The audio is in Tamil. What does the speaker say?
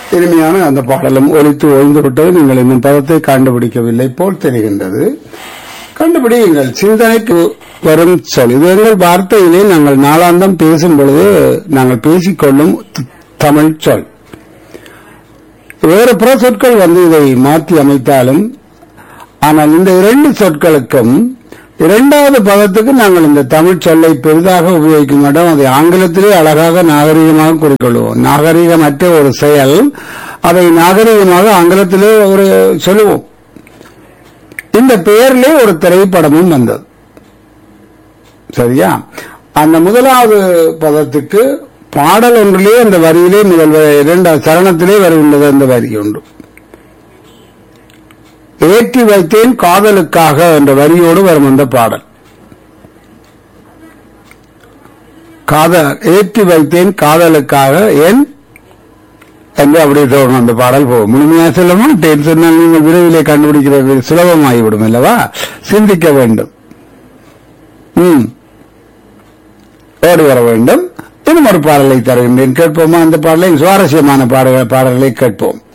இனிமையான அந்த பாடலும் ஒலித்து ஓய்ந்து விட்டது நீங்கள் இன்னும் பதத்தை கண்டுபிடிக்கவில்லை போல் தெரிகின்றது கண்டுபிடியுங்கள் சிந்தனைக்கு வரும் சொல் இது எங்கள் வார்த்தையிலே நாங்கள் நாளாந்தம் பேசும் பொழுது நாங்கள் பேசிக்கொள்ளும் த- தமிழ் சொல் வேறு பிற சொற்கள் வந்து இதை மாற்றி அமைத்தாலும் ஆனால் இந்த இரண்டு சொற்களுக்கும் இரண்டாவது பதத்துக்கு நாங்கள் இந்த தமிழ் சொல்லை பெரிதாக உபயோகிக்க மாட்டோம் அதை ஆங்கிலத்திலே அழகாக நாகரிகமாக குறிக்கொள்வோம் நாகரிகமற்ற ஒரு செயல் அதை நாகரிகமாக ஆங்கிலத்திலே ஒரு சொல்லுவோம் இந்த பெயரிலே ஒரு திரைப்படமும் வந்தது சரியா அந்த முதலாவது பதத்துக்கு பாடல் ஒன்றிலே அந்த வரியிலே முதல் வ- இரண்டாவது சரணத்திலே வருகின்றது அந்த வரி ஒன்று ஏற்றி வைத்தேன் காதலுக்காக என்ற வரியோடு வரும் அந்த பாடல் காதல் ஏற்றி வைத்தேன் காதலுக்காக என் என்று அப்படி தோணும் அந்த பாடல் போகும் முழுமையா சொல்ல மாட்டேன் சொன்னால் நீங்கள் விரைவிலே கண்டுபிடிக்கிறது சுலபமாகிவிடும் அல்லவா சிந்திக்க வேண்டும் ம் ஓடி வர வேண்டும் இன்னும் ஒரு பாடலை தருகின்றேன் கேட்போமா அந்த பாடலை சுவாரஸ்யமான பாடல்களை பாடல்களை கேட்போம்